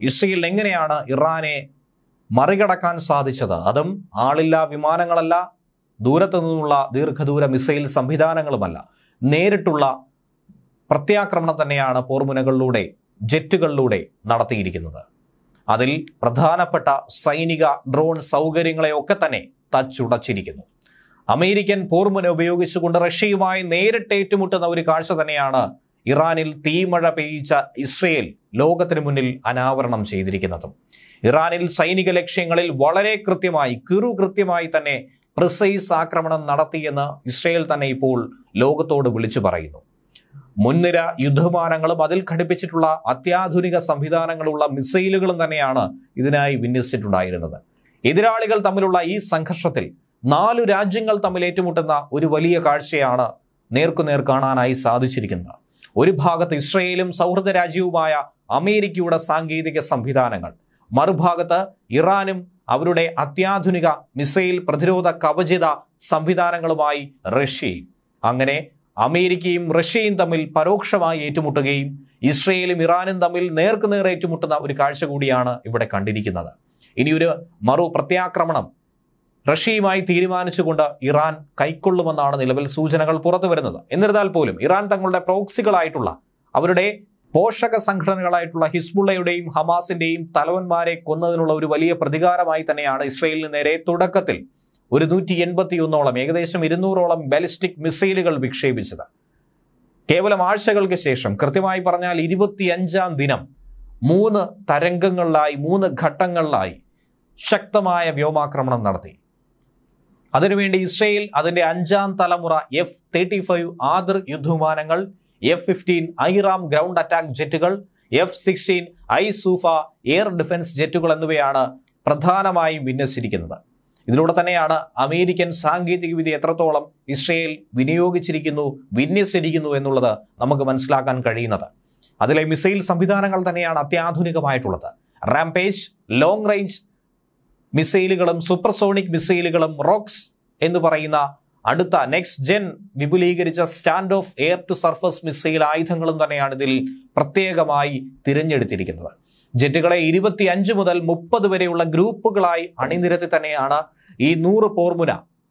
Israel എങ്ങനെയാണ് ഇറാനെ മറികടക്കാൻ സാധിച്ചത് അതും ആളില്ലാ വിമാനങ്ങളല്ല ദൂരത്തു നിന്നുള്ള ദീർഘദൂര മിസൈൽ സംവിധാനങ്ങളുമല്ല നേരിട്ടുള്ള പ്രത്യാക്രമണം തന്നെയാണ് പോർമുനകളിലൂടെ ജെറ്റുകളിലൂടെ നടത്തിയിരിക്കുന്നത് അതിൽ പ്രധാനപ്പെട്ട സൈനിക ഡ്രോൺ സൗകര്യങ്ങളെയൊക്കെ തന്നെ തച്ചുടച്ചിരിക്കുന്നു അമേരിക്കൻ പോർമുന ഉപയോഗിച്ചുകൊണ്ട് റഷ്യയുമായി നേരിട്ട് ഏറ്റുമുട്ടുന്ന ഒരു കാഴ്ച തന്നെയാണ് ഇറാനിൽ തീമഴ പെയ്യിച്ച ഇസ്രയേൽ ലോകത്തിന് മുന്നിൽ അനാവരണം ചെയ്തിരിക്കുന്നതും ഇറാനിൽ സൈനിക ലക്ഷ്യങ്ങളിൽ വളരെ കൃത്യമായി കിറു കൃത്യമായി തന്നെ പ്രിസൈസ് ആക്രമണം നടത്തിയെന്ന് ഇസ്രയേൽ തന്നെ ഇപ്പോൾ ലോകത്തോട് വിളിച്ചു പറയുന്നു മുൻനിര യുദ്ധവിമാനങ്ങളും അതിൽ ഘടിപ്പിച്ചിട്ടുള്ള അത്യാധുനിക സംവിധാനങ്ങളുള്ള മിസൈലുകളും തന്നെയാണ് ഇതിനായി വിന്യസിച്ചിട്ടുണ്ടായിരുന്നത് എതിരാളികൾ തമ്മിലുള്ള ഈ സംഘർഷത്തിൽ നാലു രാജ്യങ്ങൾ തമ്മിൽ ഏറ്റുമുട്ടുന്ന ഒരു വലിയ കാഴ്ചയാണ് നേർക്കുനേർ കാണാനായി സാധിച്ചിരിക്കുന്നത് ഒരു ഭാഗത്ത് ഇസ്രയേലും സൗഹൃദ രാജ്യവുമായ അമേരിക്കയുടെ സാങ്കേതിക സംവിധാനങ്ങൾ മറുഭാഗത്ത് ഇറാനും അവരുടെ അത്യാധുനിക മിസൈൽ പ്രതിരോധ കവചിത സംവിധാനങ്ങളുമായി റഷ്യയും അങ്ങനെ അമേരിക്കയും റഷ്യയും തമ്മിൽ പരോക്ഷമായി ഏറ്റുമുട്ടുകയും ഇസ്രയേലും ഇറാനും തമ്മിൽ നേർക്കുനേർ ഏറ്റുമുട്ടുന്ന ഒരു കാഴ്ച കൂടിയാണ് ഇവിടെ കണ്ടിരിക്കുന്നത് ഇനിയൊരു മറു പ്രത്യാക്രമണം റഷ്യയുമായി തീരുമാനിച്ചുകൊണ്ട് ഇറാൻ കൈക്കൊള്ളുമെന്നാണ് നിലവിൽ സൂചനകൾ പുറത്തു വരുന്നത് എന്നിരുന്നാൽ പോലും ഇറാൻ തങ്ങളുടെ പ്രോക്സികളായിട്ടുള്ള അവരുടെ പോഷക സംഘടനകളായിട്ടുള്ള ഹിസ്ബുള്ളയുടെയും ഹമാസിന്റെയും തലവന്മാരെ കൊന്നതിനുള്ള ഒരു വലിയ പ്രതികാരമായി തന്നെയാണ് ഇസ്രയേലിന് നേരെ തുടക്കത്തിൽ ഒരു നൂറ്റി എൺപത്തിയൊന്നോളം ഏകദേശം ഇരുന്നൂറോളം ബാലിസ്റ്റിക് മിസൈലുകൾ വിക്ഷേപിച്ചത് കേവലം ആഴ്ചകൾക്ക് ശേഷം കൃത്യമായി പറഞ്ഞാൽ ഇരുപത്തിയഞ്ചാം ദിനം മൂന്ന് തരംഗങ്ങളിലായി മൂന്ന് ഘട്ടങ്ങളിലായി ശക്തമായ വ്യോമാക്രമണം നടത്തി അതിനുവേണ്ടി ഇസ്രയേൽ അതിന്റെ അഞ്ചാം തലമുറ എഫ് തേർട്ടി ഫൈവ് ആദർ യുദ്ധവിമാനങ്ങൾ F fifteen I Raam ground attack ജെറ്റുകൾ F sixteen I Sufa air defence ജെറ്റുകൾ എന്നിവയാണ് പ്രധാനമായും വിന്യസിച്ചിരിക്കുന്നത് ഇതിലൂടെ തന്നെയാണ് അമേരിക്കൻ സാങ്കേതികവിദ്യ എത്രത്തോളം ഇസ്രയേൽ വിനിയോഗിച്ചിരിക്കുന്നു വിന്യസിച്ചിരിക്കുന്നു എന്നുള്ളത് നമുക്ക് മനസ്സിലാക്കാൻ കഴിയുന്നത് അതിലെ മിസൈൽ സംവിധാനങ്ങൾ തന്നെയാണ് അത്യാധുനികമായിട്ടുള്ളത് റാംപേജ് ലോങ് റേഞ്ച് മിസൈലുകളും സൂപ്പർസോണിക് മിസൈലുകളും റോക്സ് എന്ന് പറയുന്ന അടുത്ത നെക്സ്റ്റ് ജെൻ വിപുലീകരിച്ച stand off air to surface missile ആയുധങ്ങളും തന്നെയാണ് ഇതിൽ പ്രത്യേകമായി തിരഞ്ഞെടുത്തിരിക്കുന്നത് ജെറ്റുകളെ ഇരുപത്തിയഞ്ച് മുതൽ മുപ്പത് വരെയുള്ള ഗ്രൂപ്പുകളായി അണിനിരത്തി തന്നെയാണ് ഈ നൂറ് പോർമുന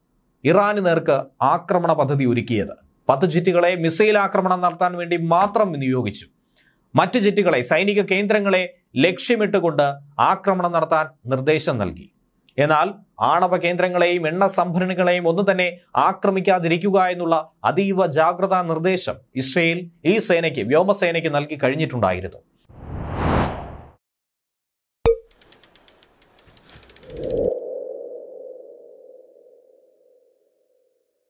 ഇറാന് നേർക്ക് ആക്രമണ പദ്ധതി ഒരുക്കിയത് പത്ത് ജെറ്റുകളെ മിസൈൽ ആക്രമണം നടത്താൻ വേണ്ടി മാത്രം വിനിയോഗിച്ചു മറ്റ് ജെറ്റുകളെ സൈനിക കേന്ദ്രങ്ങളെ ലക്ഷ്യമിട്ടുകൊണ്ട് ആക്രമണം നടത്താൻ നിർദ്ദേശം നൽകി എന്നാൽ ആണവ കേന്ദ്രങ്ങളെയും എണ്ണ സംഭരണികളെയും ഒന്നും തന്നെ ആക്രമിക്കാതിരിക്കുക എന്നുള്ള അതീവ ജാഗ്രതാ നിർദ്ദേശം ഇസ്രയേൽ ഈ സേനയ്ക്ക് വ്യോമസേനയ്ക്ക് നൽകി കഴിഞ്ഞിട്ടുണ്ടായിരുന്നു